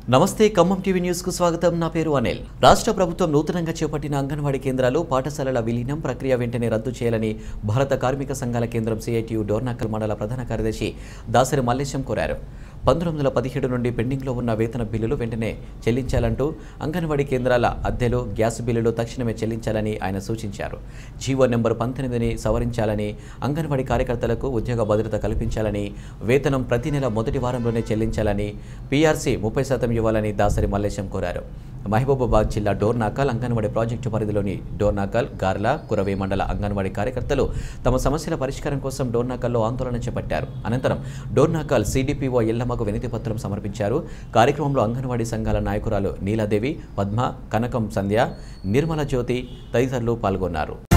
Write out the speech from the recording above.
నమస్తే Khammam TV news కు స్వాగతం నా పేరు అనిల్ రాష్ట్ర ప్రభుత్వం నూతనంగా చేపట్టిన అంగన్వాడీ కేంద్రాలు పాఠశాలల విలీనం ప్రక్రియ వెంటనే రద్దు చేయాలని భారత కార్మిక సంఘాల కేంద్రం సిఐటియు డోర్నాకల్ మండల ప్రధాన కార్యదర్శి దాసరి మల్లేశం కోరారు పంతొమ్మిది వందల పదిహేడు నుండి పెండింగ్లో ఉన్న వేతన బిల్లులు వెంటనే చెల్లించాలంటూ అంగన్వాడీ కేంద్రాల అద్దెలు గ్యాస్ బిల్లులు తక్షణమే చెల్లించాలని ఆయన సూచించారు జీవో నెంబర్ పంతొమ్మిదిని సవరించాలని అంగన్వాడీ కార్యకర్తలకు ఉద్యోగ భద్రత కల్పించాలని వేతనం ప్రతి నెల మొదటి వారంలోనే చెల్లించాలని పీఆర్సీ ముప్పై శాతం ఇవ్వాలని దాసరి మల్లేశం కోరారు మహబూబాబాద్ జిల్లా డోర్నాకల్ అంగన్వాడీ ప్రాజెక్టు పరిధిలోని డోర్నాకల్ గార్ల కురవి మండల అంగన్వాడీ కార్యకర్తలు తమ సమస్యల పరిష్కారం కోసం డోర్నాకల్లో ఆందోళన చేపట్టారు అనంతరం డోర్నాకల్ సిడిపిఓ ఎల్లమ్మకు వినతి పత్రం సమర్పించారు కార్యక్రమంలో అంగన్వాడీ సంఘాల నాయకురాలు నీలాదేవి పద్మ కనకం సంధ్య నిర్మల జ్యోతి తదితరులు పాల్గొన్నారు